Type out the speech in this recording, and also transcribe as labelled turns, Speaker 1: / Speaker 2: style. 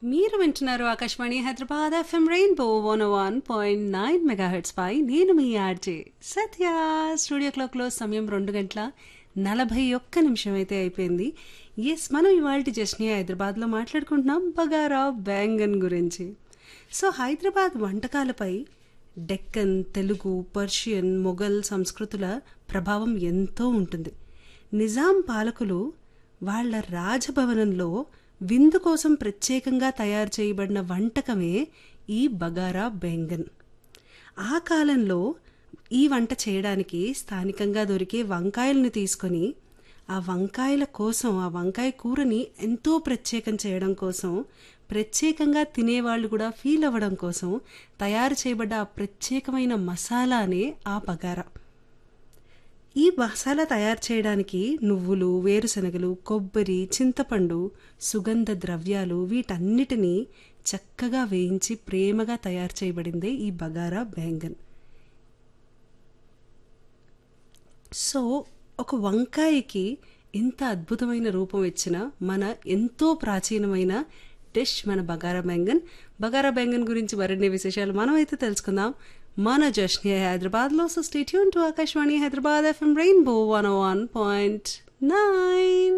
Speaker 1: మీరు వింటున్నారు Akashvani Hyderabad F M rainbow one one point nine megahertz పై నేను మీ ఆర్జే సత్య స్టూడియో క్లాక్లో సమయం రెండు గంటల నలభై ఒక్క నిమిషం అయితే అయిపోయింది ఎస్ మనం ఇవాళ జస్ని హైదరాబాద్లో మాట్లాడుకుంటున్నాం బగారా బ్యాంగన్ గురించి సో హైదరాబాద్ వంటకాలపై డెక్కన్ తెలుగు పర్షియన్ మొఘల్ సంస్కృతుల ప్రభావం ఎంతో ఉంటుంది నిజాం పాలకులు వాళ్ళ రాజభవనంలో విందు కోసం ప్రత్యేకంగా తయారు చేయబడిన వంటకమే ఈ బగారా బెంగన్ ఆ కాలంలో ఈ వంట చేయడానికి స్థానికంగా దొరికే వంకాయలను తీసుకొని ఆ వంకాయల కోసం ఆ వంకాయ కూరని ఎంతో ప్రత్యేకం చేయడం కోసం ప్రత్యేకంగా తినేవాళ్ళు కూడా ఫీల్ అవ్వడం కోసం తయారు చేయబడ్డ ఆ ప్రత్యేకమైన మసాలానే ఆ బగారా ఈ మసాలా తయారు చేయడానికి నువ్వులు వేరుశనగలు కొబ్బరి చింతపండు సుగంధ ద్రవ్యాలు వీటన్నిటినీ చక్కగా వేయించి ప్రేమగా తయారు చేయబడిందే ఈ బగారా బెంగన్ సో ఒక వంకాయకి ఇంత అద్భుతమైన రూపం ఇచ్చిన మన ఎంతో ప్రాచీనమైన డిష్ మన బగారా బెంగన్ బగారా బెంగన్ గురించి మరిన్ని విశేషాలు మనం అయితే తెలుసుకుందాం మన జష్ని హైదరాబాద్లో so stay tune to Akashvani Hyderabad F M rainbow one one point nine